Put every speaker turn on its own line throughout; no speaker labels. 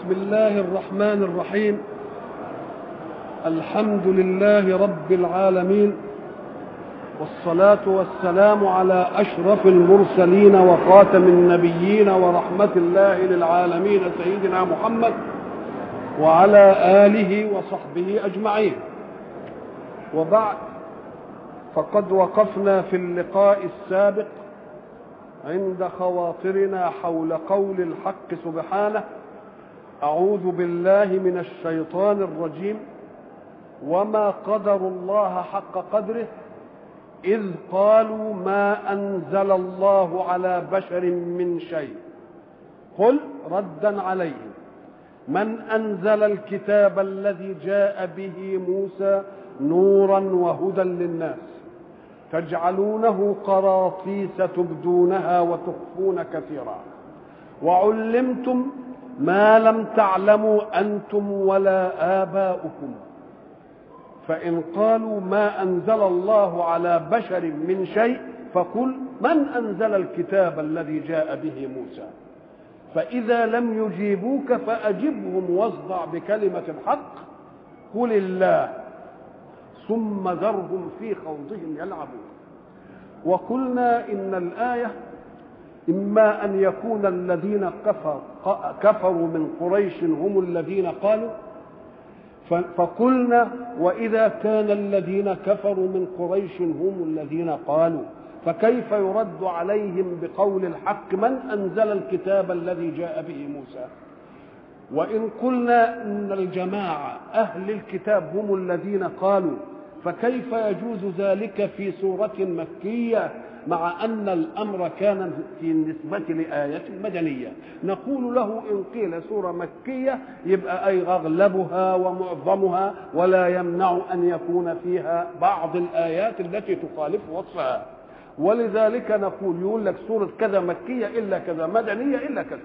بسم الله الرحمن الرحيم الحمد لله رب العالمين والصلاة والسلام على أشرف المرسلين وخاتم النبيين ورحمة الله للعالمين سيدنا محمد وعلى آله وصحبه أجمعين وبعد فقد وقفنا في اللقاء السابق عند خواطرنا حول قول الحق سبحانه أعوذ بالله من الشيطان الرجيم وما قدروا الله حق قدره إذ قالوا ما أنزل الله على بشر من شيء قل ردا عليهم من أنزل الكتاب الذي جاء به موسى نورا وهدى للناس تجعلونه قراطيس تبدونها وتخفون كثيرا وعلمتم ما لم تعلموا انتم ولا اباؤكم فان قالوا ما انزل الله على بشر من شيء فقل من انزل الكتاب الذي جاء به موسى فاذا لم يجيبوك فاجبهم واصدع بكلمه الحق قل الله ثم ذرهم في خوضهم يلعبون وقلنا ان الايه اما ان يكون الذين كفر كفروا من قريش هم الذين قالوا فقلنا واذا كان الذين كفروا من قريش هم الذين قالوا فكيف يرد عليهم بقول الحق من انزل الكتاب الذي جاء به موسى وان قلنا ان الجماعه اهل الكتاب هم الذين قالوا فكيف يجوز ذلك في سورة مكية مع أن الأمر كان في النسبة لآية مدنية نقول له إن قيل سورة مكية يبقى أي أغلبها ومعظمها ولا يمنع أن يكون فيها بعض الآيات التي تخالف وصفها ولذلك نقول يقول لك سورة كذا مكية إلا كذا مدنية إلا كذا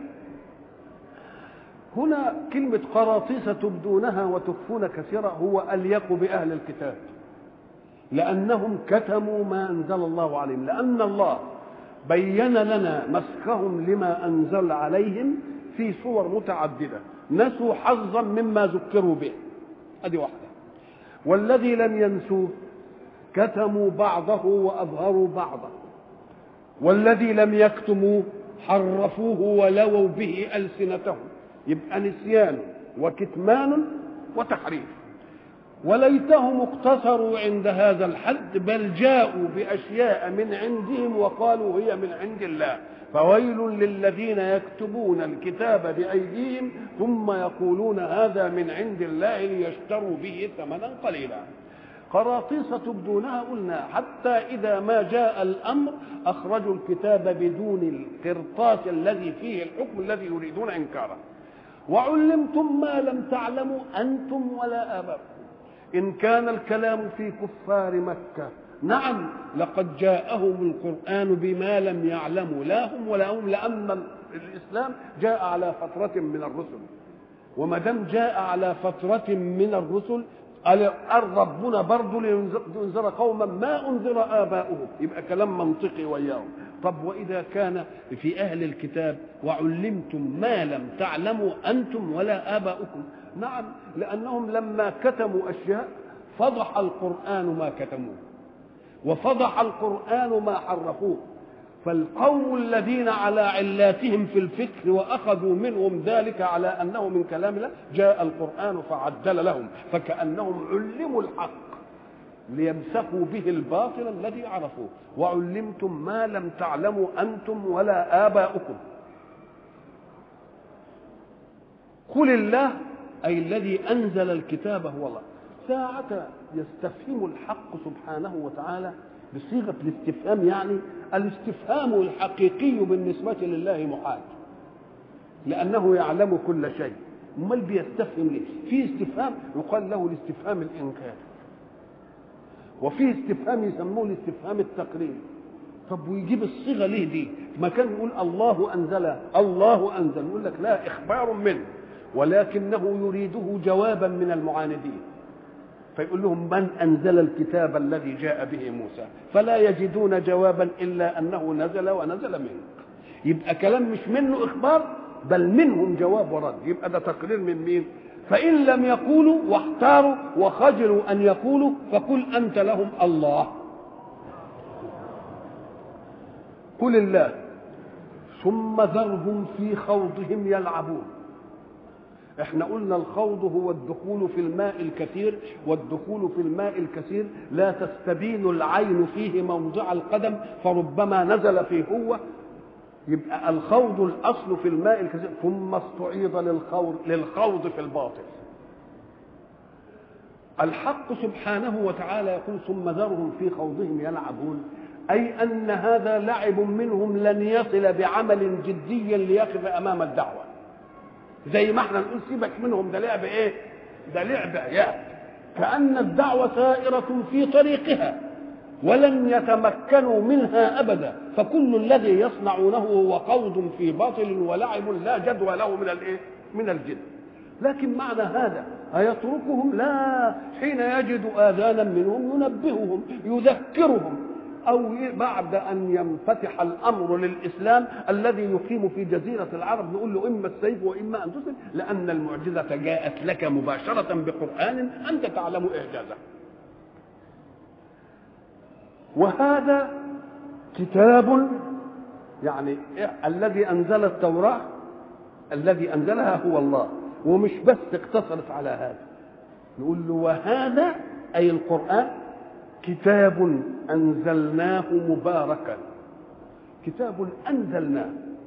هنا كلمة قراطيس تبدونها وتخفون كثيرا هو أليق بأهل الكتاب لأنهم كتموا ما أنزل الله عليهم لأن الله بين لنا مسخهم لما أنزل عليهم في صور متعددة نسوا حظا مما ذكروا به هذه واحدة والذي لم ينسوه كتموا بعضه وأظهروا بعضه والذي لم يكتموه حرفوه ولووا به ألسنتهم يبقى نسيان وكتمان وتحريف وليتهم اقتصروا عند هذا الحد بل جاءوا باشياء من عندهم وقالوا هي من عند الله فويل للذين يكتبون الكتاب بايديهم ثم يقولون هذا من عند الله ليشتروا به ثمنا قليلا قراطيس تبدونها قلنا حتى إذا ما جاء الأمر أخرجوا الكتاب بدون القرطاس الذي فيه الحكم الذي يريدون إنكاره وعلمتم ما لم تعلموا أنتم ولا آباؤكم إن كان الكلام في كفار مكة نعم لقد جاءهم القرآن بما لم يعلموا لا هم ولا هم لأن الإسلام جاء على فترة من الرسل وما دام جاء على فترة من الرسل قال ربنا برضه لينذر قوما ما انذر اباؤهم يبقى كلام منطقي وياهم طب واذا كان في اهل الكتاب وعلمتم ما لم تعلموا انتم ولا اباؤكم نعم لانهم لما كتموا اشياء فضح القران ما كتموه وفضح القران ما حرفوه فالقوم الذين على علاتهم في الفكر واخذوا منهم ذلك على انه من كلام الله جاء القران فعدل لهم فكانهم علموا الحق ليمسكوا به الباطل الذي عرفوه وعلمتم ما لم تعلموا انتم ولا اباؤكم قل الله اي الذي انزل الكتاب هو الله ساعة يستفهم الحق سبحانه وتعالى بصيغة الاستفهام يعني الاستفهام الحقيقي بالنسبة لله محال لأنه يعلم كل شيء امال بيستفهم ليه في استفهام يقال له الاستفهام الإنكار وفي استفهام يسموه الاستفهام التقرير طب ويجيب الصيغة ليه دي ما كان يقول الله أنزل الله أنزل يقول لك لا إخبار منه ولكنه يريده جوابا من المعاندين فيقول لهم من انزل الكتاب الذي جاء به موسى فلا يجدون جوابا الا انه نزل ونزل منك يبقى كلام مش منه اخبار بل منهم جواب ورد يبقى ده تقرير من مين فإن لم يقولوا واحتاروا وخجلوا أن يقولوا فقل أنت لهم الله قل الله ثم ذرهم في خوضهم يلعبون احنا قلنا الخوض هو الدخول في الماء الكثير والدخول في الماء الكثير لا تستبين العين فيه موضع القدم فربما نزل فيه هو يبقى الخوض الاصل في الماء الكثير ثم استعيض للخوض للخوض في الباطل الحق سبحانه وتعالى يقول ثم ذرهم في خوضهم يلعبون اي ان هذا لعب منهم لن يصل بعمل جدي ليقف امام الدعوه زي ما احنا نقول سيبك منهم ده لعب ايه ده لعب عيال كأن الدعوة سائرة في طريقها ولن يتمكنوا منها أبدا فكل الذي يصنعونه هو خوض في باطل ولعب لا جدوى له من الايه من الجد لكن معنى هذا أيتركهم لا حين يجد آذانا منهم ينبههم يذكرهم أو بعد أن ينفتح الأمر للإسلام الذي يقيم في جزيرة العرب نقول له إما السيف وإما أن تسلم لأن المعجزة جاءت لك مباشرة بقرآن أنت تعلم إعجازه وهذا كتاب يعني الذي أنزل التوراة الذي أنزلها هو الله ومش بس اقتصرت على هذا نقول له وهذا أي القرآن كتاب انزلناه مباركا كتاب انزلناه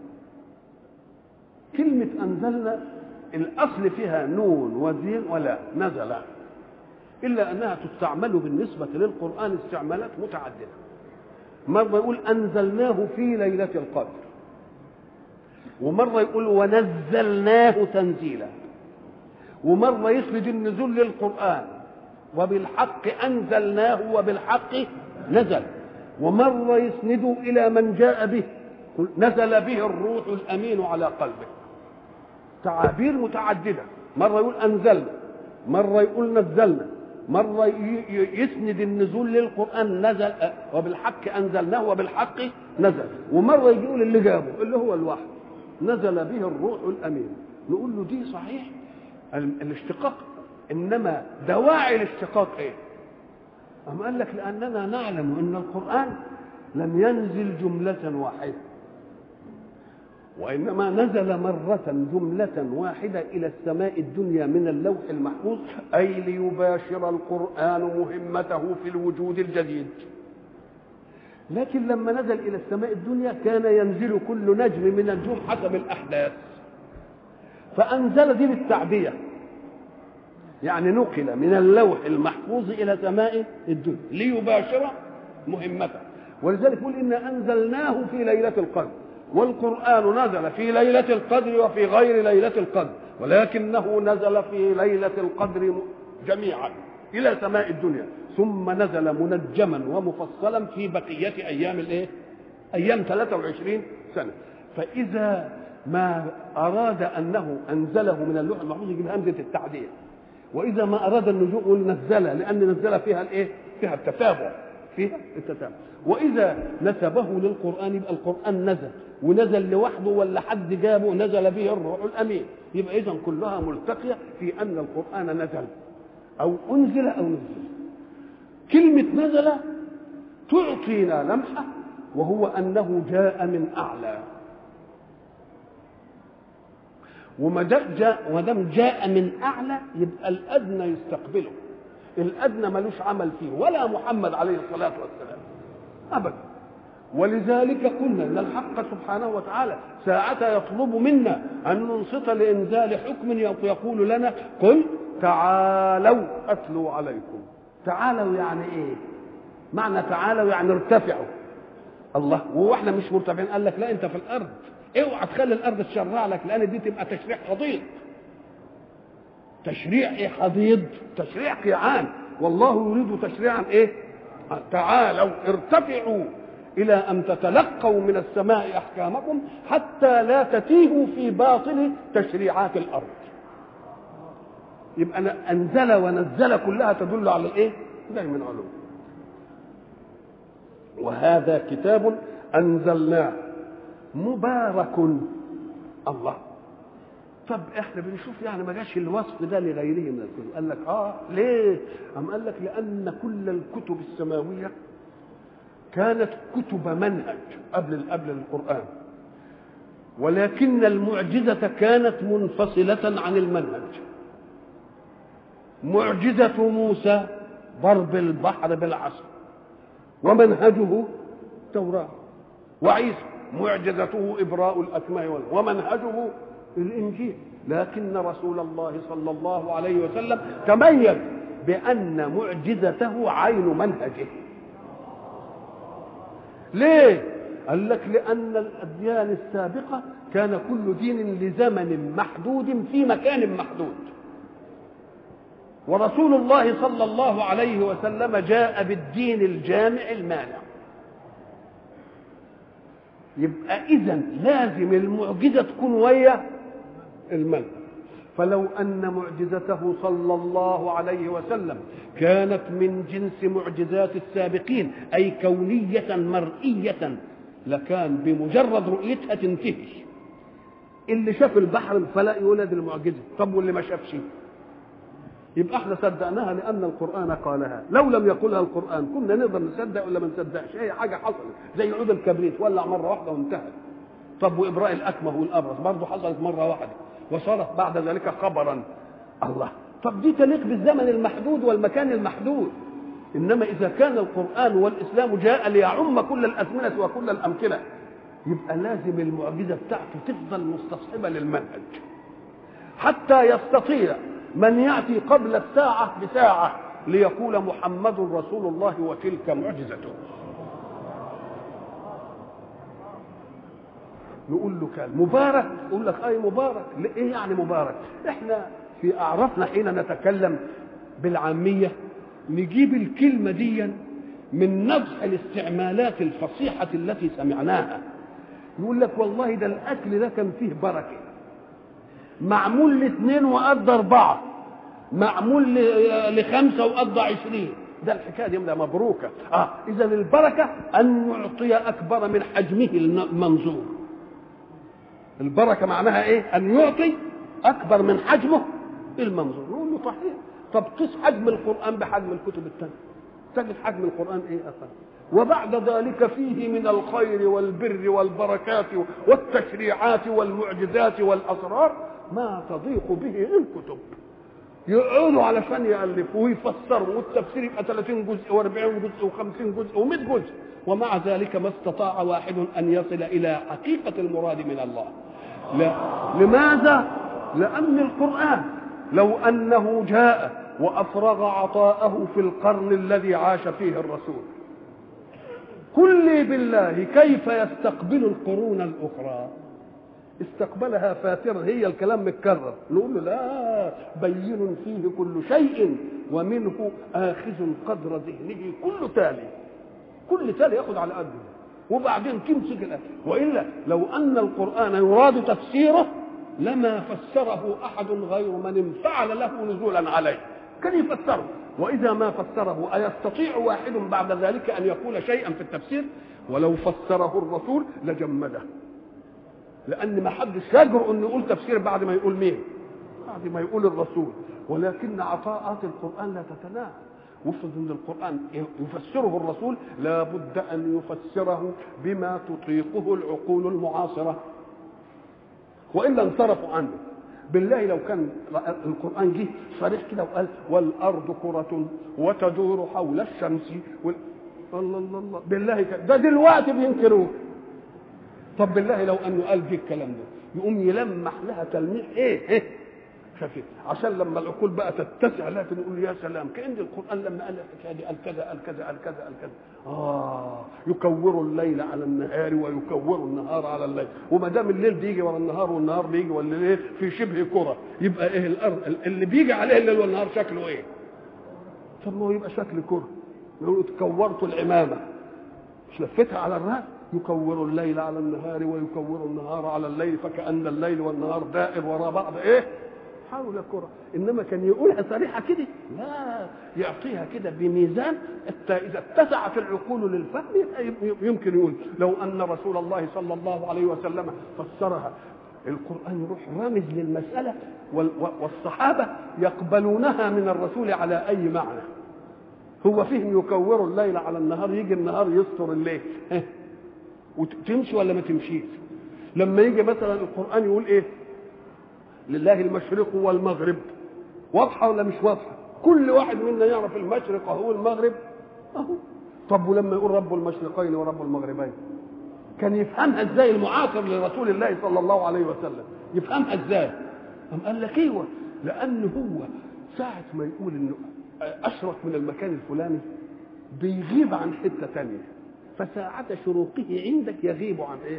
كلمه انزلنا الاصل فيها نون وزين ولا نزل الا انها تستعمل بالنسبه للقران استعمالات متعدده مره يقول انزلناه في ليله القدر ومره يقول ونزلناه تنزيلا ومره يسند النزول للقران وبالحق انزلناه وبالحق نزل ومره يسند الى من جاء به نزل به الروح الامين على قلبه تعابير متعدده مره يقول انزلنا مره يقول نزلنا مره يسند النزول للقران نزل وبالحق انزلناه وبالحق نزل ومره يقول اللي جابه اللي هو الوحي نزل به الروح الامين نقول له دي صحيح الاشتقاق انما دواعي الاشتقاق ايه أم قال لك لأننا نعلم أن القرآن لم ينزل جملة واحدة وإنما نزل مرة جملة واحدة إلى السماء الدنيا من اللوح المحفوظ أي ليباشر القرآن مهمته في الوجود الجديد لكن لما نزل إلى السماء الدنيا كان ينزل كل نجم من النجوم حسب الأحداث فأنزل دي بالتعبية يعني نقل من اللوح المحفوظ الى سماء الدنيا ليباشر مهمته ولذلك يقول انا انزلناه في ليله القدر والقران نزل في ليله القدر وفي غير ليله القدر ولكنه نزل في ليله القدر جميعا الى سماء الدنيا ثم نزل منجما ومفصلا في بقيه ايام الايه ايام 23 سنه فاذا ما اراد انه انزله من اللوح المحفوظ يجيب همزه التعديه واذا ما اراد النزول يقول نزلها لان نزل فيها الايه فيها التتابع فيها التتابع واذا نسبه للقران يبقى القران نزل ونزل لوحده ولا حد جابه نزل به الروح الامين يبقى اذا كلها ملتقيه في ان القران نزل او انزل او نزل كلمه نزل تعطينا لمحه وهو انه جاء من اعلى وما جاء وما دام جاء من اعلى يبقى الادنى يستقبله الادنى ملوش عمل فيه ولا محمد عليه الصلاه والسلام ابدا ولذلك قلنا ان الحق سبحانه وتعالى ساعة يطلب منا ان ننصت لانزال حكم يقول لنا قل تعالوا اتلو عليكم تعالوا يعني ايه معنى تعالوا يعني ارتفعوا الله وهو احنا مش مرتفعين قال لك لا انت في الارض اوعى تخلي الارض تشرع لك لان دي تبقى تشريع حضيض تشريع ايه حضيض تشريع قيعان والله يريد تشريعا ايه تعالوا ارتفعوا الى ان تتلقوا من السماء احكامكم حتى لا تتيهوا في باطل تشريعات الارض يبقى انزل ونزل كلها تدل على الايه دايما علو وهذا كتاب انزلناه مبارك الله طب احنا بنشوف يعني ما جاش الوصف ده لغيره من الكتب قال لك اه ليه ام قال لك لان كل الكتب السماويه كانت كتب منهج قبل قبل القران ولكن المعجزه كانت منفصله عن المنهج معجزه موسى ضرب البحر بالعصا ومنهجه التوراه وعيسى معجزته ابراء الاكمه ومنهجه الانجيل لكن رسول الله صلى الله عليه وسلم تميز بان معجزته عين منهجه ليه قال لك لان الاديان السابقه كان كل دين لزمن محدود في مكان محدود ورسول الله صلى الله عليه وسلم جاء بالدين الجامع المانع يبقى اذا لازم المعجزه تكون ويا المنهج فلو ان معجزته صلى الله عليه وسلم كانت من جنس معجزات السابقين اي كونيه مرئيه لكان بمجرد رؤيتها تنتهي اللي شاف البحر فلا يولد المعجزه طب واللي ما شافش يبقى احنا صدقناها لان القران قالها لو لم يقلها القران كنا نقدر نصدق ولا ما نصدقش هي حاجه حصلت زي عود الكبريت ولع مره واحده وانتهت طب وابراء الاكمه والابرص برضه حصلت مره واحده وصارت بعد ذلك خبرا الله طب دي تليق بالزمن المحدود والمكان المحدود انما اذا كان القران والاسلام جاء ليعم كل الازمنه وكل الامكنه يبقى لازم المعجزه بتاعته تفضل مستصحبه للمنهج حتى يستطيع من ياتي قبل الساعه بساعه ليقول محمد رسول الله وتلك معجزته نقول له كان مبارك يقول لك اي مبارك ايه يعني مبارك احنا في اعرافنا حين نتكلم بالعاميه نجيب الكلمه دي من نبح الاستعمالات الفصيحه التي سمعناها يقول لك والله ده الاكل ده كان فيه بركه معمول لاثنين وقضى اربعه معمول لخمسه وقضى عشرين ده الحكايه دي مبروكه اه اذا البركه ان يعطي اكبر من حجمه المنظور البركه معناها ايه ان يعطي اكبر من حجمه المنظور نقول له صحيح طب قيس حجم القران بحجم الكتب الثانيه تجد حجم القران ايه اقل وبعد ذلك فيه من الخير والبر والبركات والتشريعات والمعجزات والاسرار ما تضيق به الكتب يقعدوا علشان يالفوا ويفسروا والتفسير يبقى 30 جزء و40 جزء و50 جزء و100 جزء ومع ذلك ما استطاع واحد ان يصل الى حقيقه المراد من الله لا لماذا لان القران لو انه جاء وافرغ عطاءه في القرن الذي عاش فيه الرسول قل لي بالله كيف يستقبل القرون الاخرى استقبلها فاترة هي الكلام متكرر نقول له لا بين فيه كل شيء ومنه آخذ قدر ذهنه كل تالي كل تالي ياخذ على قده وبعدين تمسك الآية وإلا لو أن القرآن يراد تفسيره لما فسره أحد غير من انفعل له نزولا عليه كان يفسره وإذا ما فسره أيستطيع واحد بعد ذلك أن يقول شيئا في التفسير ولو فسره الرسول لجمده لان ما حدش يجرؤ انه يقول تفسير بعد ما يقول مين بعد ما يقول الرسول ولكن عطاءات القران لا تتناهى وافرض ان القران يفسره الرسول لابد ان يفسره بما تطيقه العقول المعاصره والا انصرفوا عنه بالله لو كان القران جه صريح كده وقال والارض كره وتدور حول الشمس وال... الله الله الله بالله كده ده دلوقتي بينكروه طب بالله لو انه قال دي الكلام ده يقوم يلمح لها تلميح ايه ايه خفيف عشان لما العقول بقى تتسع لها نقول يا سلام كان القران لما قال الحكايه دي قال كذا قال كذا قال كذا قال كذا اه يكور الليل على النهار ويكور النهار على الليل وما دام الليل بيجي ورا النهار والنهار بيجي والليل في شبه كره يبقى ايه الارض اللي بيجي عليه الليل والنهار شكله ايه؟ طب ما هو يبقى شكل كره يقولوا كورت العمامه مش لفتها على الراس يكور الليل على النهار ويكور النهار على الليل فكأن الليل والنهار دائر وراء بعض ايه حول كرة انما كان يقولها صريحة كده لا يعطيها كده بميزان اذا اتسعت العقول للفهم يمكن يقول لو ان رسول الله صلى الله عليه وسلم فسرها القرآن يروح رامز للمسألة والصحابة يقبلونها من الرسول على أي معنى هو فيهم يكوروا الليل على النهار يجي النهار يستر الليل وتمشي ولا ما تمشيش لما يجي مثلا القرآن يقول ايه لله المشرق والمغرب واضحة ولا مش واضحة كل واحد منا يعرف المشرق اهو المغرب اهو طب ولما يقول رب المشرقين ورب المغربين كان يفهمها ازاي المعاصر لرسول الله صلى الله عليه وسلم يفهمها ازاي قام قال لك ايوه لان هو ساعة ما يقول انه اشرق من المكان الفلاني بيغيب عن حتة تانية فساعة شروقه عندك يغيب عن ايه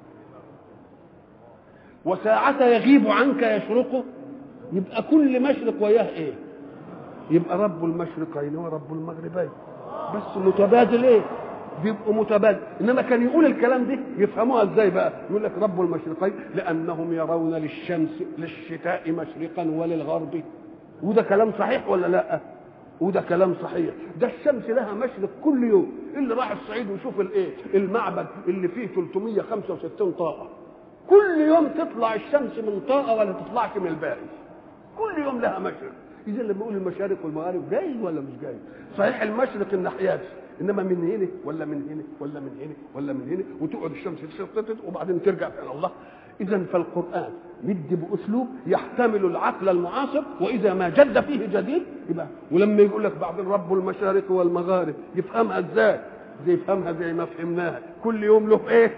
وساعة يغيب عنك يشرقه يبقى كل مشرق وياه ايه يبقى رب المشرقين ورب المغربين بس متبادل ايه بيبقوا متبادل انما كان يقول الكلام ده يفهموها ازاي بقى يقول لك رب المشرقين لانهم يرون للشمس للشتاء مشرقا وللغرب وده كلام صحيح ولا لا وده كلام صحيح ده الشمس لها مشرق كل يوم اللي راح الصعيد ويشوف الايه المعبد اللي فيه 365 طاقه كل يوم تطلع الشمس من طاقه ولا تطلعش من الباقي كل يوم لها مشرق اذا لما اقول المشارق والمغارب جاي ولا مش جاي صحيح المشرق الناحيات انما من هنا ولا من هنا ولا من هنا ولا من هنا وتقعد الشمس تشتت وبعدين ترجع الى الله اذا فالقران مدي باسلوب يحتمل العقل المعاصر واذا ما جد فيه جديد يبقى ولما يقول لك بعدين رب المشارق والمغارب يفهمها ازاي زي يفهمها زي ما فهمناها كل يوم له ايه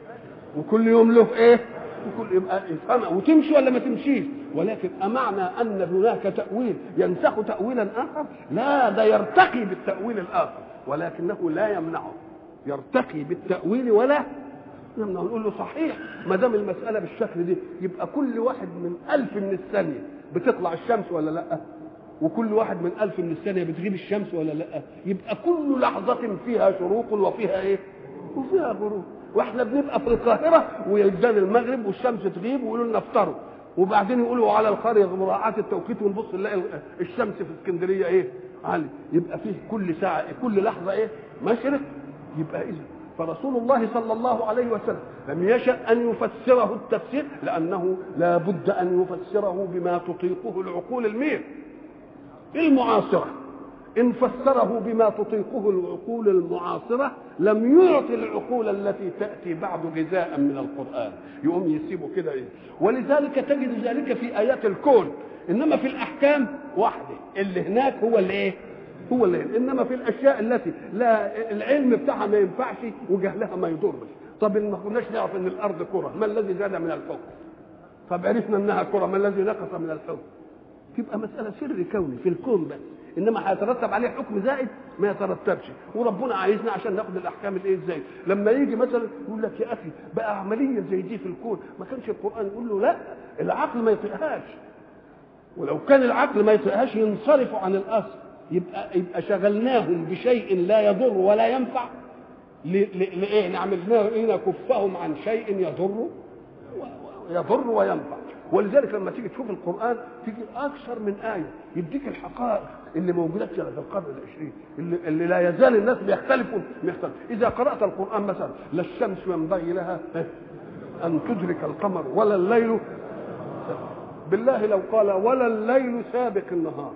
وكل يوم له ايه وكل يبقى يفهمها وتمشي ولا ما تمشيش ولكن أمعنى أن هناك تأويل ينسخ تأويلا آخر لا ده يرتقي بالتأويل الآخر ولكنه لا يمنعه يرتقي بالتأويل ولا يمنعه نقول له صحيح ما دام المسألة بالشكل دي يبقى كل واحد من ألف من الثانية بتطلع الشمس ولا لأ وكل واحد من ألف من الثانية بتغيب الشمس ولا لأ يبقى كل لحظة فيها شروق وفيها إيه وفيها غروب واحنا بنبقى في القاهرة ويجان المغرب والشمس تغيب ويقولوا لنا افطروا وبعدين يقولوا على القرية مراعاة التوقيت ونبص نلاقي الشمس في اسكندرية ايه عالي يبقى فيه كل ساعة كل لحظة ايه مشرق يبقى إذا فرسول الله صلى الله عليه وسلم لم يشأ أن يفسره التفسير لأنه لا بد أن يفسره بما تطيقه العقول المير المعاصرة إن فسره بما تطيقه العقول المعاصرة لم يعطي العقول التي تأتي بعد غذاء من القرآن يقوم يسيبه كده إيه ولذلك تجد ذلك في آيات الكون إنما في الأحكام واحدة اللي هناك هو اللي إيه هو اللي إنما في الأشياء التي لا العلم بتاعها ما ينفعش وجهلها ما يضرش طب ما كناش نعرف ان الارض كره ما الذي زاد من الحكم طب عرفنا انها كره ما الذي نقص من الحكم تبقى مساله سر كوني في الكون بس انما هيترتب عليه حكم زائد ما يترتبش وربنا عايزنا عشان ناخد الاحكام الايه ازاي لما يجي مثلا يقول لك يا اخي بقى عمليه زي دي في الكون ما كانش القران يقول له لا العقل ما يطيقهاش ولو كان العقل ما يطيقهاش ينصرفوا عن الاصل يبقى يبقى شغلناهم بشيء لا يضر ولا ينفع لايه نعمل ايه نكفهم عن شيء يضر يضر وينفع ولذلك لما تيجي تشوف القران تيجي اكثر من ايه يديك الحقائق اللي موجوده في القرن العشرين اللي, اللي لا يزال الناس بيختلفوا بيختلف اذا قرات القران مثلا لا الشمس ينبغي لها ان تدرك القمر ولا الليل بالله لو قال ولا الليل سابق النهار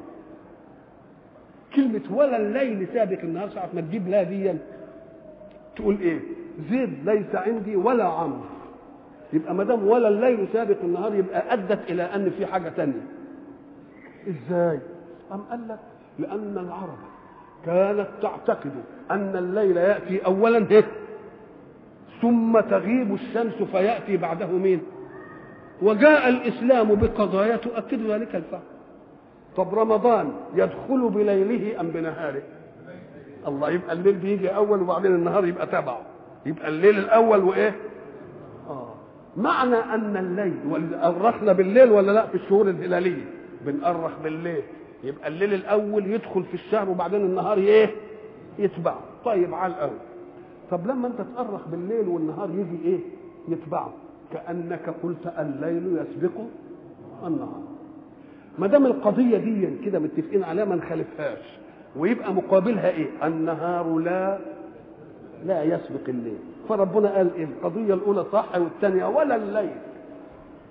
كلمة ولا الليل سابق النهار ساعة ما تجيب لا دي تقول ايه؟ زيد ليس عندي ولا عمرو يبقى ما دام ولا الليل سابق النهار يبقى ادت الى ان في حاجه تانية ازاي ام قال لك لان العرب كانت تعتقد ان الليل ياتي اولا هيك ثم تغيب الشمس فياتي بعده مين وجاء الاسلام بقضايا تؤكد ذلك الفهم طب رمضان يدخل بليله ام بنهاره الله يبقى الليل بيجي اول وبعدين النهار يبقى تبعه يبقى الليل الاول وايه اه معنى ان الليل أرخنا بالليل ولا لا في الشهور الهلاليه بنأرخ بالليل يبقى الليل الاول يدخل في الشهر وبعدين النهار ايه يتبعه طيب على الاول طب لما انت تأرخ بالليل والنهار يجي ايه يتبعه كانك قلت الليل يسبق النهار ما دام القضيه دي كده متفقين عليها ما نخالفهاش ويبقى مقابلها ايه النهار لا لا يسبق الليل فربنا قال ايه القضيه الاولى صح والثانيه ولا الليل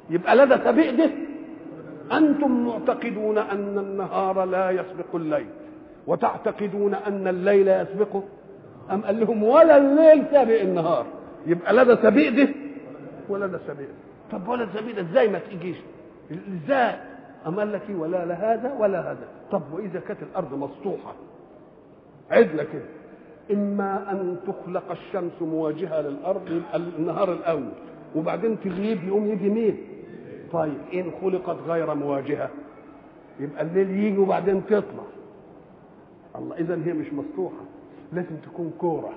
يبقى لا ده سبيق ده انتم معتقدون ان النهار لا يسبق الليل وتعتقدون ان الليل يسبقه ام قال لهم ولا الليل سابق النهار يبقى لا ده سبيق ده ولا ده سبيق طب ولا سبيق ده ازاي ما تيجيش ازاي أم قال لك إيه ولا لهذا ولا هذا طب وإذا كانت الأرض مسطوحة عدلة كده إما أن تخلق الشمس مواجهة للأرض يبقى النهار الأول وبعدين تغيب يقوم يجي مين طيب إن خلقت غير مواجهة يبقى الليل يجي وبعدين تطلع الله إذا هي مش مسطوحة لازم تكون كورة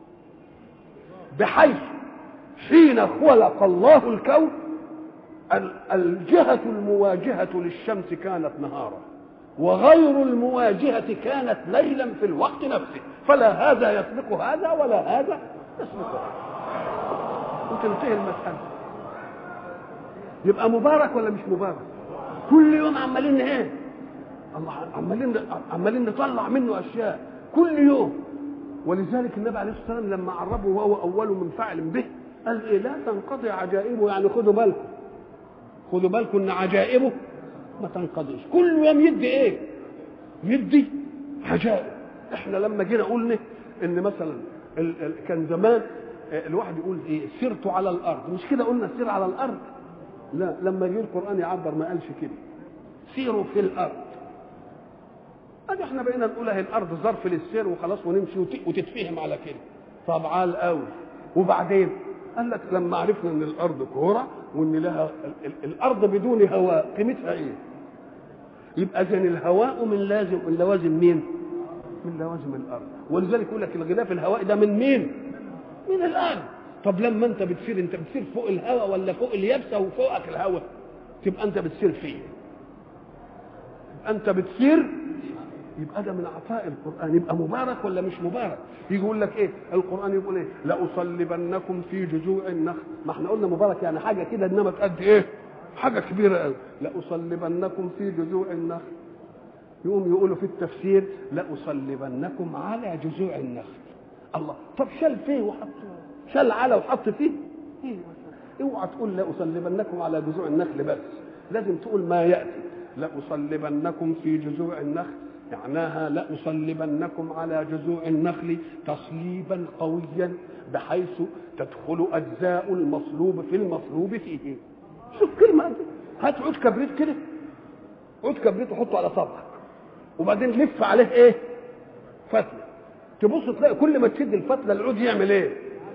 بحيث حين خلق الله الكون الجهة المواجهة للشمس كانت نهارا وغير المواجهة كانت ليلا في الوقت نفسه فلا هذا يسبق هذا ولا هذا يسبق هذا وتنتهي المسألة يبقى مبارك ولا مش مبارك كل يوم عمالين ايه الله عمالين عمالين نطلع منه اشياء كل يوم ولذلك النبي عليه الصلاه والسلام لما عربه وهو اول من فعل به قال ايه لا تنقضي عجائبه يعني خدوا بالكم خدوا بالكم ان عجائبه ما تنقضيش كل يوم يدي ايه يدي عجائب احنا لما جينا قلنا ان مثلا ال ال كان زمان الواحد يقول ايه سرت على الارض مش كده قلنا سير على الارض لا لما جه القران يعبر ما قالش كده سيروا في الارض ادي احنا بقينا نقول اهي الارض ظرف للسير وخلاص ونمشي وتتفهم على كده طب عال قوي وبعدين قال لك لما عرفنا ان الارض كوره وان لها الارض بدون هواء قيمتها ايه يبقى اذا الهواء من لازم من لوازم مين من لوازم الارض ولذلك يقول لك الغلاف الهوائي ده من مين من الارض طب لما انت بتسير انت بتسير فوق الهواء ولا فوق اليابسه وفوقك الهواء تبقى انت بتسير فيه انت بتسير يبقى ده من عطاء القران يبقى مبارك ولا مش مبارك يجي يقول لك ايه القران يقول ايه لاصلبنكم في جذوع النخل ما احنا قلنا مبارك يعني حاجه كده انما تأدي ايه حاجه كبيره قوي لاصلبنكم في جذوع النخل يقوم يقولوا في التفسير لاصلبنكم على جذوع النخل الله طب شال فيه وحط شال على وحط فيه ايه اوعى تقول لاصلبنكم على جذوع النخل بس لازم تقول ما ياتي لاصلبنكم في جذوع النخل معناها لأصلبنكم على جذوع النخل تصليبا قويا بحيث تدخل أجزاء المصلوب في المصلوب فيه شوف كلمة أنت هات عود كبريت كده عود كبريت وحطه على صبعك وبعدين لف عليه ايه فتلة تبص تلاقي كل ما تشد الفتلة العود يعمل ايه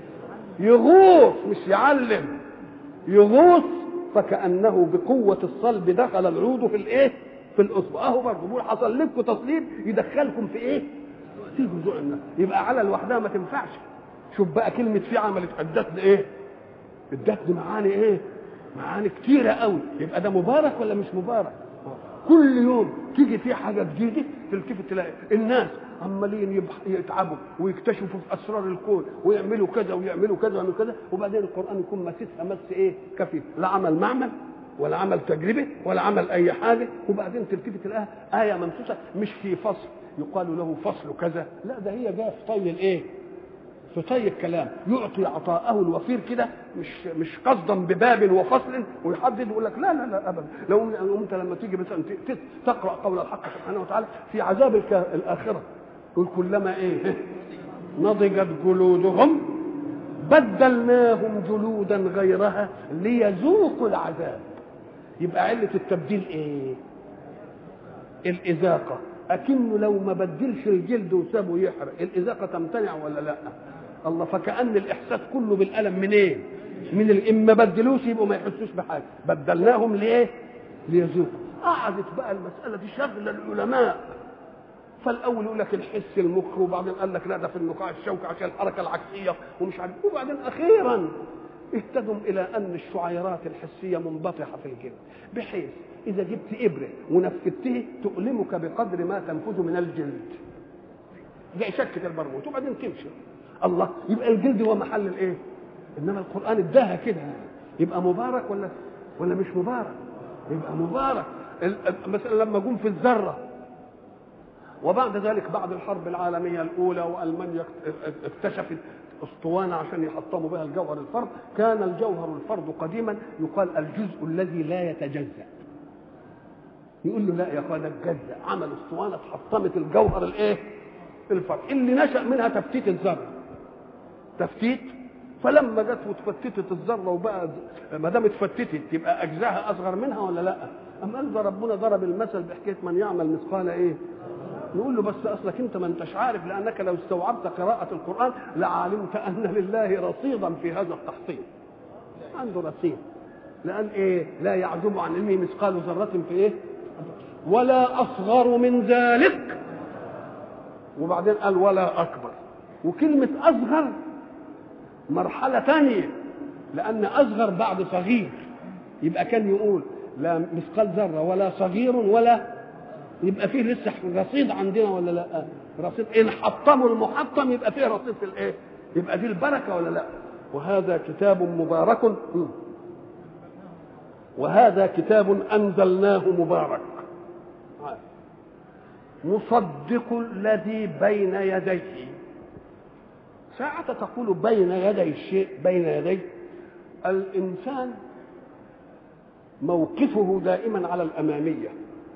يغوص مش يعلم يغوص فكأنه بقوة الصلب دخل العود في الايه في الاصبع اهو برضه بيقول حصل لكم تصليب يدخلكم في ايه؟ في جذوع النخل يبقى على لوحدها ما تنفعش شوف بقى كلمه في عملت ادتنا ايه؟ ادتنا معاني ايه؟ معاني كتيره قوي يبقى ده مبارك ولا مش مبارك؟ كل يوم تيجي فيه حاجه جديده تلتفت تلاقي الناس عمالين يتعبوا ويكتشفوا في اسرار الكون ويعملوا كذا ويعملوا كذا ويعملوا كذا وبعدين القران يكون ماسسها مس ايه؟ كفي لا عمل معمل ولا عمل تجربه ولا عمل اي حاجه وبعدين تلتفت تلاقيها ايه ممسوسه مش في فصل يقال له فصل كذا لا ده هي جايه في طي الايه في طي الكلام يعطي عطاءه الوفير كده مش مش قصدا بباب وفصل ويحدد ويقول لك لا لا لا ابدا لو انت لما تيجي مثلا تقرا قول الحق سبحانه وتعالى في عذاب الاخره يقول كلما ايه نضجت جلودهم بدلناهم جلودا غيرها ليذوقوا العذاب يبقى علة التبديل ايه الإذاقة أكنه لو ما بدلش الجلد وسابه يحرق الإذاقة تمتنع ولا لا الله فكأن الإحساس كله بالألم من ايه من إن ما بدلوش يبقوا ما يحسوش بحاجة بدلناهم لإيه ليذوقوا قعدت بقى المسألة دي شغل العلماء فالاول يقول لك الحس المخ وبعدين قال لك لا ده في النقاع الشوكي عشان الحركه العكسيه ومش عارف وبعدين اخيرا اهتدوا الى ان الشعيرات الحسيه منبطحه في الجلد بحيث اذا جبت ابره ونفذته تؤلمك بقدر ما تنفذ من الجلد زي شكه البرغوث وبعدين تمشي الله يبقى الجلد هو محل الايه انما القران اداها كده يبقى مبارك ولا ولا مش مبارك يبقى مبارك مثلا لما جم في الذره وبعد ذلك بعد الحرب العالميه الاولى والمانيا اكتشفت اسطوانة عشان يحطموا بها الجوهر الفرد كان الجوهر الفرد قديما يقال الجزء الذي لا يتجزأ يقول له لا يا اخوانا اتجزأ عمل اسطوانة حطمت الجوهر الايه الفرد اللي نشأ منها تفتيت الذرة تفتيت فلما جت وتفتتت الذره وبقى ما دام اتفتتت تبقى اجزاها اصغر منها ولا لا؟ اما قال ده ربنا ضرب المثل بحكايه من يعمل مثقال ايه؟ نقول له بس اصلك انت ما انتش عارف لانك لو استوعبت قراءه القران لعلمت ان لله رصيدا في هذا التحطيم. عنده رصيد. لان ايه؟ لا يعزب عن علمه مثقال ذره في ايه؟ ولا اصغر من ذلك. وبعدين قال ولا اكبر. وكلمه اصغر مرحلة ثانية لأن أصغر بعد صغير يبقى كان يقول لا مثقال ذرة ولا صغير ولا يبقى فيه لسه رصيد عندنا ولا لا رصيد إن حطموا المحطم يبقى فيه رصيد في الإيه يبقى دي البركة ولا لا وهذا كتاب مبارك وهذا كتاب أنزلناه مبارك مصدق الذي بين يديه ساعة تقول بين يدي الشيء بين يدي الإنسان موقفه دائما على الأمامية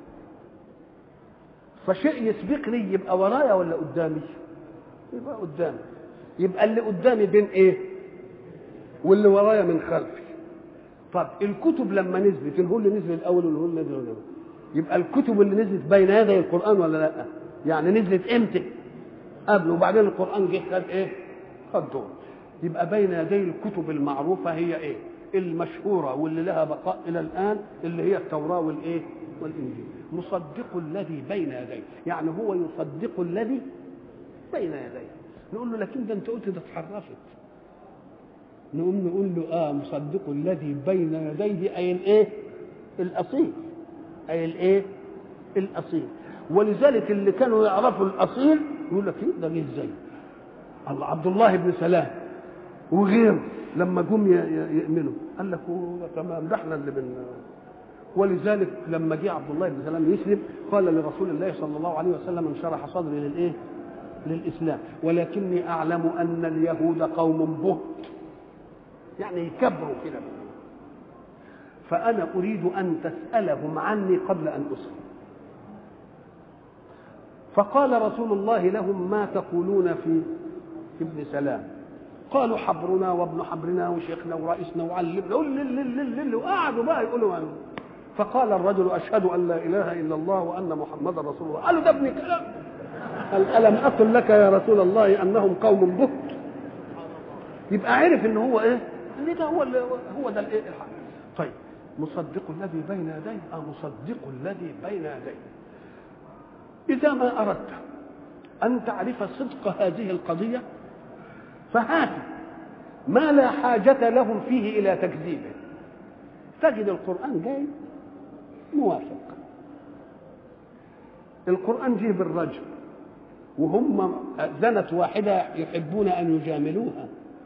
فشيء يسبقني يبقى ورايا ولا قدامي يبقى قدامي يبقى اللي قدامي بين ايه واللي ورايا من خلفي طب الكتب لما نزلت هو اللي نزل الاول واللي هو اللي نزل الأول. يبقى الكتب اللي نزلت بين يدي القران ولا لا يعني نزلت امتى قبل وبعدين القران جه خد ايه خد دور يبقى بين يدي الكتب المعروفه هي ايه المشهوره واللي لها بقاء الى الان اللي هي التوراه والايه والانجيل مصدق الذي بين يديه يعني هو يصدق الذي بين يديه نقول له لكن ده انت قلت ده اتحرفت نقوم نقول له اه مصدق الذي بين يديه اي الايه الاصيل اي الايه الاصيل ولذلك اللي كانوا يعرفوا الاصيل يقول لك ايه ده جه ازاي الله عبد الله بن سلام وغيره لما جم يؤمنوا قال لك هو تمام ده احنا اللي بن ولذلك لما جه عبد الله بن سلام يسلم قال لرسول الله صلى الله عليه وسلم انشرح صدري للايه؟ للاسلام ولكني اعلم ان اليهود قوم بهت يعني يكبروا كده فانا اريد ان تسالهم عني قبل ان اسلم فقال رسول الله لهم ما تقولون في ابن سلام قالوا حبرنا وابن حبرنا وشيخنا ورئيسنا وعلمنا وقعدوا بقى يقولوا عنه فقال الرجل اشهد ان لا اله الا الله وان محمدا رسول الله قالوا ده ابن كلام قال الم اقل لك يا رسول الله انهم قوم بهت يبقى عرف ان هو ايه ان ده هو هو ده الايه الحق طيب مصدق الذي بين يديه اه مصدق الذي بين يديه اذا ما اردت ان تعرف صدق هذه القضيه فهات ما لا حاجة لهم فيه إلى تكذيبه تجد القرآن جاي موافق القرآن جه بالرجل وهم زنة واحدة يحبون أن يجاملوها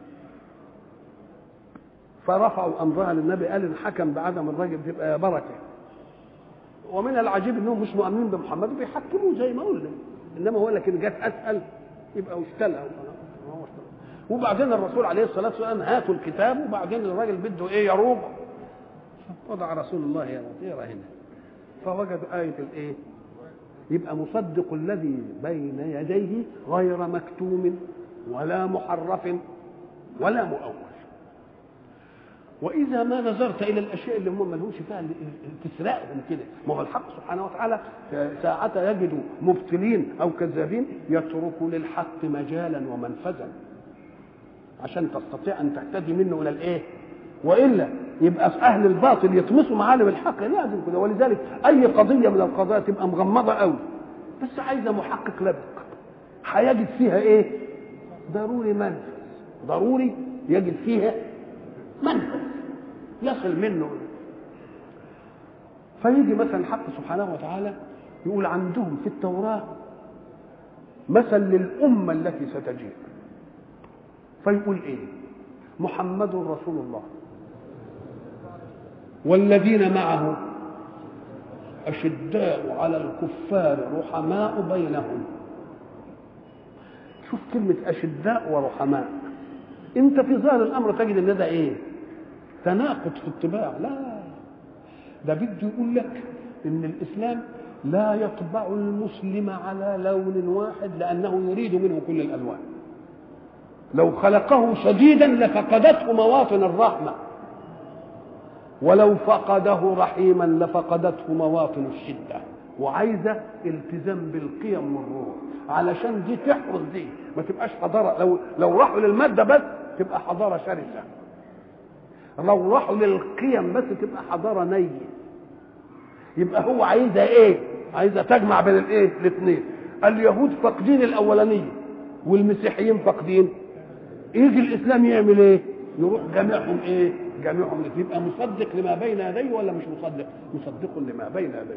فرفعوا أمرها للنبي قال إن حكم بعدم الرجل تبقى يا بركة ومن العجيب انهم مش مؤمنين بمحمد بيحكموه زي ما قلنا انما هو لكن جت اسال يبقى واشتلها وبعدين الرسول عليه الصلاه والسلام هاتوا الكتاب وبعدين الراجل بده ايه يروق وضع رسول الله يا اقرا هنا فوجدوا آية الإيه؟ يبقى مصدق الذي بين يديه غير مكتوم ولا محرف ولا مؤول واذا ما نظرت الى الاشياء اللي هم ما لهمش فيها تسرقهم كده ما هو الحق سبحانه وتعالى ساعة يجد مبطلين او كذابين يترك للحق مجالا ومنفذا عشان تستطيع ان تهتدي منه الى الايه والا يبقى في اهل الباطل يطمسوا معالم الحق لازم كده ولذلك اي قضيه من القضايا تبقى مغمضه قوي بس عايزه محقق لبق هيجد فيها ايه ضروري منفذ ضروري يجد فيها منفذ يصل منه فيجي مثلا الحق سبحانه وتعالى يقول عندهم في التوراة مثل للأمة التي ستجيء فيقول إيه محمد رسول الله والذين معه أشداء على الكفار رحماء بينهم شوف كلمة أشداء ورحماء انت في ظاهر الامر تجد ان ده ايه تناقض في اتباع لا ده بده يقول لك ان الاسلام لا يطبع المسلم على لون واحد لانه يريد منه كل الالوان لو خلقه شديدا لفقدته مواطن الرحمه ولو فقده رحيما لفقدته مواطن الشده وعايزه التزام بالقيم والروح علشان دي تحرس دي ما تبقاش حضاره لو لو راحوا للماده بس تبقى حضاره شرسه لو راحوا للقيم بس تبقى حضاره نيه يبقى هو عايزها ايه عايزها تجمع بين الايه الاثنين اليهود فاقدين الاولانيه والمسيحيين فاقدين يجي الاسلام يعمل ايه يروح جامعهم ايه جامعهم يبقى مصدق لما بين يديه ولا مش مصدق مصدق لما بين يديه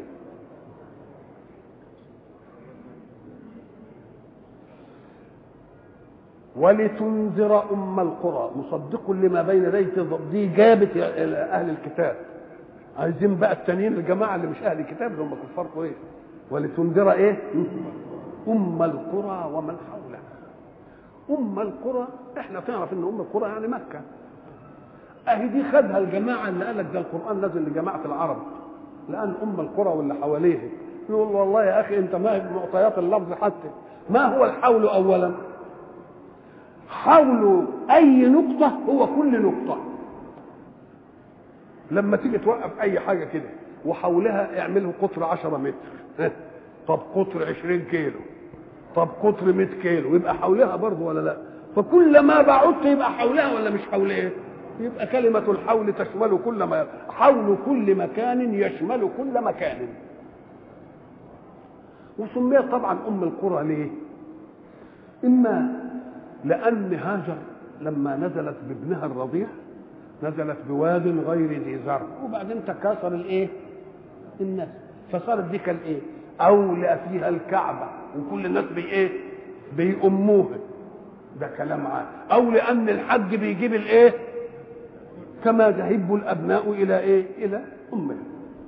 ولتنذر ام القرى مصدق لما بين يديه دي جابت اهل الكتاب عايزين بقى التانيين الجماعه اللي مش اهل الكتاب اللي هم كفار قريش ولتنذر ايه ام القرى ومن حولها ام القرى احنا تعرف ان ام القرى يعني مكه اهي دي خدها الجماعه اللي قال لك ده القران نازل لجماعه العرب لان ام القرى واللي حواليه يقول والله يا اخي انت ما معطيات اللفظ حتى ما هو الحول اولا حول اي نقطه هو كل نقطه لما تيجي توقف اي حاجه كده وحولها اعمله قطر 10 متر طب قطر 20 كيلو طب قطر 100 كيلو يبقى حولها برضه ولا لا فكل ما بعدت يبقى حولها ولا مش حولها يبقى كلمة الحول تشمل كل ما حول كل مكان يشمل كل مكان وسميت طبعا أم القرى ليه؟ إما لأن هاجر لما نزلت بابنها الرضيع نزلت بواد غير ذي زرع وبعدين تكاثر الايه؟ الناس فصارت دي كالايه؟ أولى فيها الكعبة وكل الناس بي ايه؟ بيأموها ده كلام عام أو لأن الحج بيجيب الايه؟ كما تهب الابناء الى ايه الى امها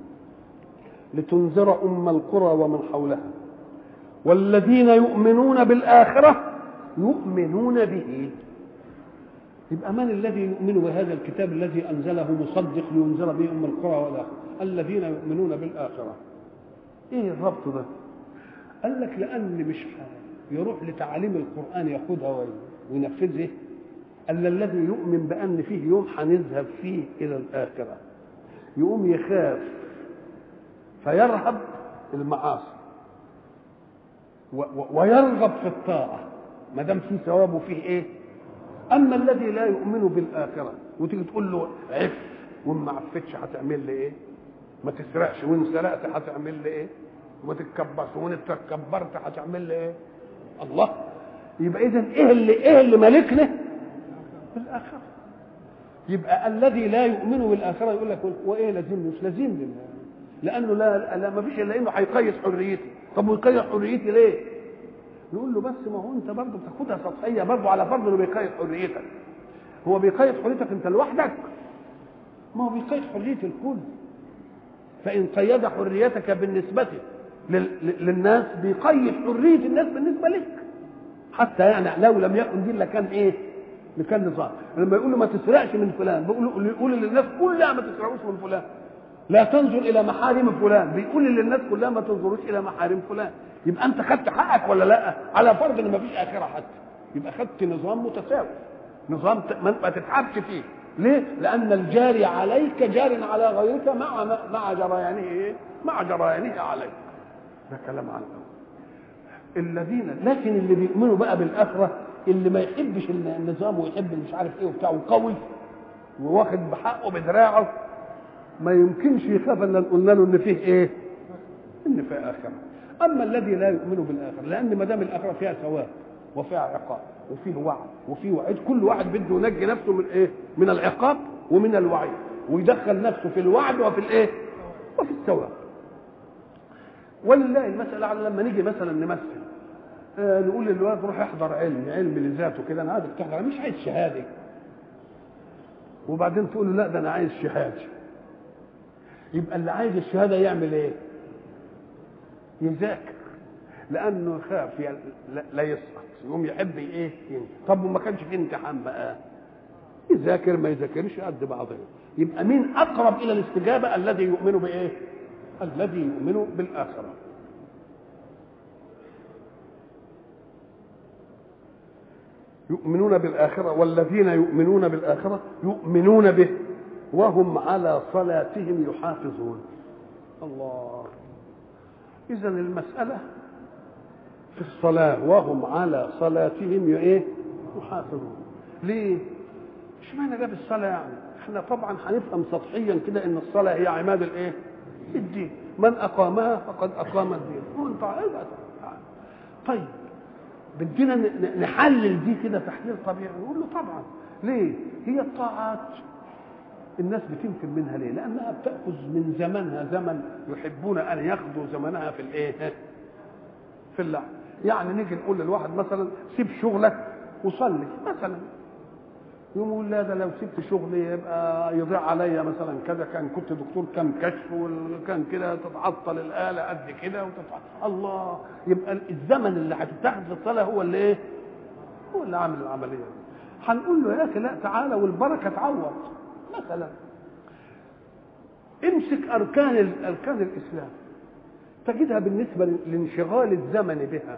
لتنذر ام القرى ومن حولها والذين يؤمنون بالاخره يؤمنون به يبقى من الذي يؤمن بهذا الكتاب الذي انزله مصدق لينذر به ام القرى والاخره الذين يؤمنون بالاخره ايه الربط ده قال لك لان مش يروح لتعاليم القران ياخذها وينفذها الا الذي يؤمن بان فيه يوم هنذهب فيه الى الاخره يقوم يخاف فيرهب المعاصي و- و- ويرغب في الطاعه ما دام فيه ثواب وفيه ايه اما الذي لا يؤمن بالاخره وتيجي تقول له عف وان ما عفتش هتعمل لي ايه ما تسرقش وان سرقت هتعمل لي ايه وما تتكبرش وان اتكبرت هتعمل لي ايه الله يبقى اذا ايه اللي ايه اللي مالكنا بالآخرة يبقى الذي لا يؤمن بالآخرة يقول لك وإيه لازم مش لازم لله لأنه لا, لا ما فيش إلا إنه هيقيد حريتي طب ويقيد حريتي ليه؟ نقول له بس ما هو أنت برضه بتاخدها سطحية برضه على فرض إنه بيقيد حريتك هو بيقيد حريتك أنت لوحدك ما هو بيقيد حرية الكل فإن قيد حريتك بالنسبة لل- للناس بيقيد حرية الناس بالنسبة لك حتى يعني لو لم يكن دي لكان إيه؟ لكان نظام لما يقول له ما تسرقش من فلان بيقول يقول للناس كلها ما تسرقوش من فلان لا تنظر الى محارم فلان بيقول للناس كلها ما تنظروش الى محارم فلان يبقى انت خدت حقك ولا لا على فرض ان ما فيش اخره حتى يبقى خدت نظام متساوي نظام ت- ما ما تتعبش فيه ليه لان الجاري عليك جار على غيرك مع مع جريانه ايه مع جريانه عليك ده كلام عن الذين لكن اللي بيؤمنوا بقى بالاخره اللي ما يحبش النظام ويحب مش عارف ايه وبتاع وقوي وواخد بحقه بدراعه ما يمكنش يخاف الا قلنا له ان فيه ايه؟ ان فيه اخره اما الذي لا يؤمن بالاخره لان ما دام الاخره فيها ثواب وفيها عقاب وفيه وعد وفيه وعيد كل واحد بده ينجي نفسه من ايه؟ من العقاب ومن الوعيد ويدخل نفسه في الوعد وفي الايه؟ وفي الثواب ولله المسألة على لما نيجي مثلا نمثل آه نقول للولد روح احضر علم علم لذاته كده انا عايزك تحضر أنا مش عايز شهاده وبعدين تقول له لا ده انا عايز شهاده يبقى اللي عايز الشهاده يعمل ايه؟ يذاكر لانه يخاف ي- لا- لا يسقط يقوم يحب ايه؟ ينجح. طب وما كانش في امتحان بقى يذاكر ما يذاكرش قد بعضهم يبقى مين اقرب الى الاستجابه الذي يؤمن بايه الذي يؤمن بالاخره يؤمنون بالآخرة والذين يؤمنون بالآخرة يؤمنون به وهم على صلاتهم يحافظون الله إذا المسألة في الصلاة وهم على صلاتهم ايه يحافظون ليه اشمعنى جاب الصلاة يعني احنا طبعا هنفهم سطحيا كده ان الصلاة هي عماد الايه الدين من اقامها فقد اقام الدين وانت طيب بدينا نحلل دي كده تحليل طبيعي نقول له طبعا ليه هي الطاعات الناس بتنكر منها ليه لانها بتاخذ من زمنها زمن يحبون ان ياخذوا زمنها في الايه في اللعب يعني نيجي نقول للواحد مثلا سيب شغلك وصلي مثلا يقوم يقول لا ده لو سبت شغلي يبقى يضيع عليا مثلا كذا كان كنت دكتور كم كشف وكان كده تتعطل الاله قد كده وتتعطل الله يبقى الزمن اللي هتتاخد في الصلاه هو اللي ايه؟ هو اللي عامل العمليه دي هنقول له يا اخي لا تعالى والبركه تعوض مثلا امسك اركان اركان الاسلام تجدها بالنسبه لانشغال الزمن بها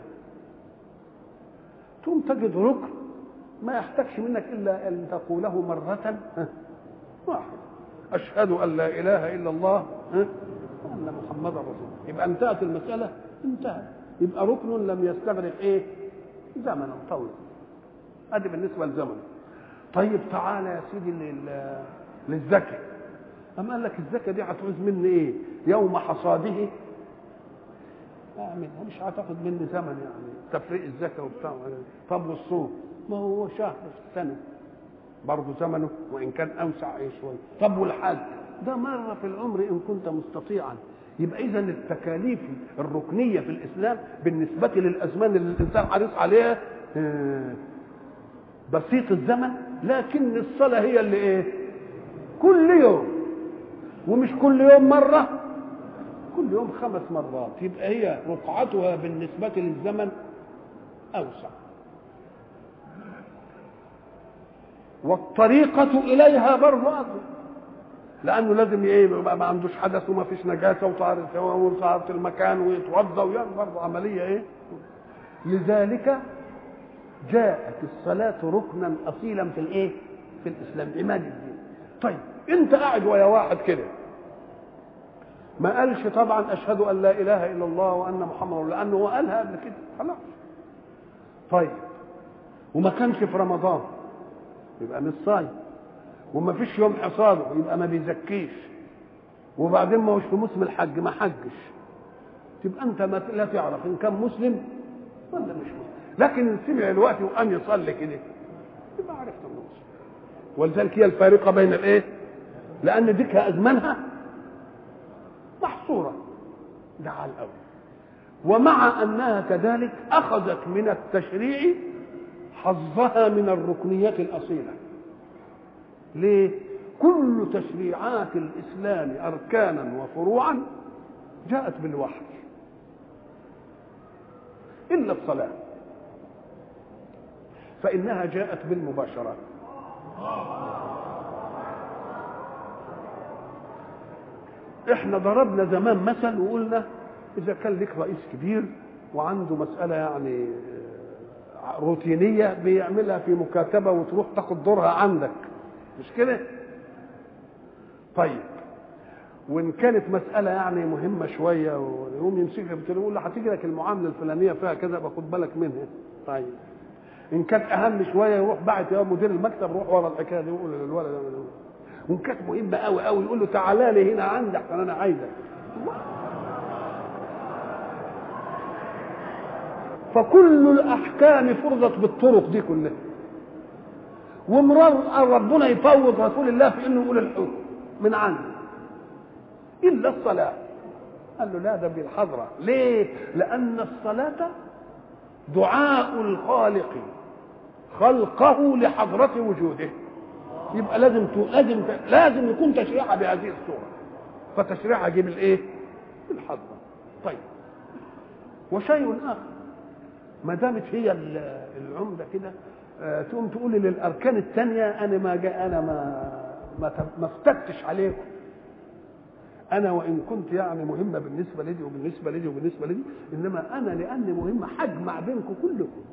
ثم تجد ركن ما يحتاجش منك الا ان تقوله مره واحده اشهد ان لا اله الا الله وان محمدا رسول الله يبقى انتهت المساله انتهت يبقى ركن لم يستغرق ايه زمنا طويلا ادي بالنسبه للزمن طيب تعالى يا سيدي للزكاه أما قال لك الزكاة دي هتعوز مني إيه؟ يوم حصاده أعملها مش هتاخد مني زمن يعني تفريق الزكاة وبتاع طب والصوم ما هو شهر في السنة برضه زمنه وإن كان أوسع إيه شوية طب والحج ده مرة في العمر إن كنت مستطيعا يبقى إذا التكاليف الركنية في الإسلام بالنسبة للأزمان اللي الإنسان حريص عليها بسيط الزمن لكن الصلاة هي اللي إيه؟ كل يوم ومش كل يوم مرة كل يوم خمس مرات يبقى هي رقعتها بالنسبة للزمن أوسع والطريقة إليها برضه أقوى لأنه لازم إيه يبقى ما عندوش حدث وما فيش نجاسة وطهارة الهواء وطهارة المكان ويتوضأ ويعمل برضه عملية إيه لذلك جاءت الصلاة ركنا أصيلا في الإيه؟ في الإسلام عماد الدين طيب أنت قاعد ويا واحد كده ما قالش طبعا أشهد أن لا إله إلا الله وأن محمد لأنه هو قالها قبل كده خلاص طيب وما كانش في رمضان يبقى مش صايم وما فيش يوم حصاده يبقى ما بيزكيش وبعدين ما هوش في موسم الحج ما حجش تبقى انت ما لا تعرف ان كان مسلم ولا مش مسلم لكن ان سمع الوقت وقام يصلي كده يبقى عرفت انه مسلم ولذلك هي الفارقه بين الايه؟ لان ديك ازمانها محصوره ده على الاول ومع انها كذلك اخذت من التشريع حظها من الركنيات الاصيله ليه كل تشريعات الاسلام اركانا وفروعا جاءت بالوحي الا الصلاه فانها جاءت بالمباشره احنا ضربنا زمان مثل وقلنا اذا كان لك رئيس كبير وعنده مساله يعني روتينيه بيعملها في مكاتبه وتروح تاخد دورها عندك مش كده طيب وان كانت مساله يعني مهمه شويه ويقوم يمسكها يقول له هتيجي لك المعامله الفلانيه فيها كذا باخد بالك منها طيب ان كانت اهم شويه يروح بعت يا مدير المكتب روح ورا الحكايه دي يقول للولد وان كانت مهمه قوي قوي يقول له تعالى لي هنا عندي عشان انا عايزك فكل الاحكام فرضت بالطرق دي كلها ومرار ربنا يفوض رسول الله في انه يقول الحكم من عنده الا الصلاه قال له لا ده بالحضره ليه لان الصلاه دعاء الخالق خلقه لحضرة وجوده يبقى لازم لازم لازم يكون تشريعها بهذه الصورة فتشريعها جيب الايه؟ الحضرة طيب وشيء آخر ما دامت هي العمدة كده آه، تقوم تقولي للاركان الثانيه انا ما جاء انا ما ما ت- ما افتتش عليكم انا وان كنت يعني مهمه بالنسبه لدي وبالنسبه لدي وبالنسبه لدي انما انا لاني مهمه هجمع بينكم كلكم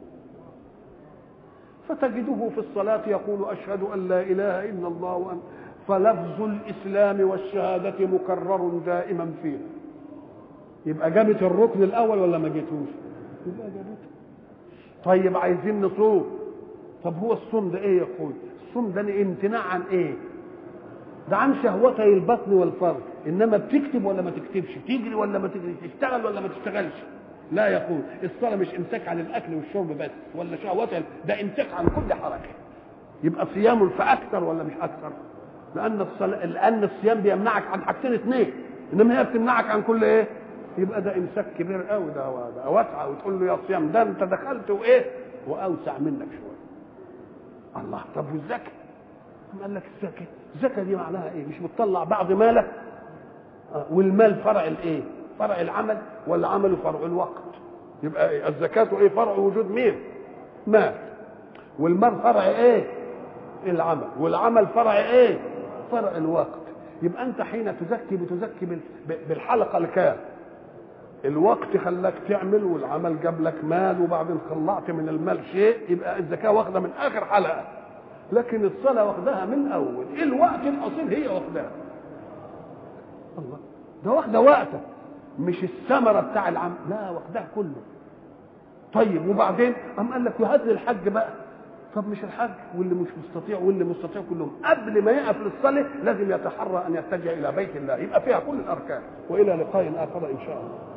فتجده في الصلاة يقول أشهد أن لا إله إلا الله وأن فلفظ الإسلام والشهادة مكرر دائما فيه يبقى جابت الركن الأول ولا ما جيتوش؟ يبقى جابته طيب عايزين نصوم طب هو الصوم ده إيه يقول؟ الصوم ده امتناع عن إيه؟ ده عن شهوتي البطن والفرج انما بتكتب ولا ما تكتبش تجري ولا ما تجري تشتغل ولا ما تشتغلش لا يقول الصلاه مش امساك عن الاكل والشرب بس ولا شهوات ده امساك عن كل حركه يبقى صيام فاكثر ولا مش اكثر لان الصلاة لان الصيام بيمنعك عن حاجتين اثنين انما هي بتمنعك عن كل ايه يبقى ده امساك كبير قوي ده ده واسعه وتقول له يا صيام ده انت دخلت وايه واوسع منك شويه الله طب والزكاه قال لك الزكاه الزكاه دي معناها ايه مش بتطلع بعض مالك آه، والمال فرع الايه فرع العمل ولا عمله فرع الوقت يبقى إيه؟ الزكاه ايه فرع وجود مين مال والمال فرع ايه العمل والعمل فرع ايه فرع الوقت يبقى انت حين تزكي بتزكي بال- ب- بالحلقه الكام الوقت خلاك تعمل والعمل جاب لك مال وبعدين طلعت من المال شيء يبقى الزكاه واخده من اخر حلقه لكن الصلاه واخداها من الاول الوقت الاصيل هي واخداها الله ده واخده وقتك مش الثمره بتاع العمل لا واخداها كله طيب وبعدين قام قال لك وهات لي الحج بقى طب مش الحج واللي مش مستطيع واللي مستطيع كلهم قبل ما يقف للصلاه لازم يتحرى ان يتجه الى بيت الله يبقى فيها كل الاركان والى لقاء اخر ان شاء الله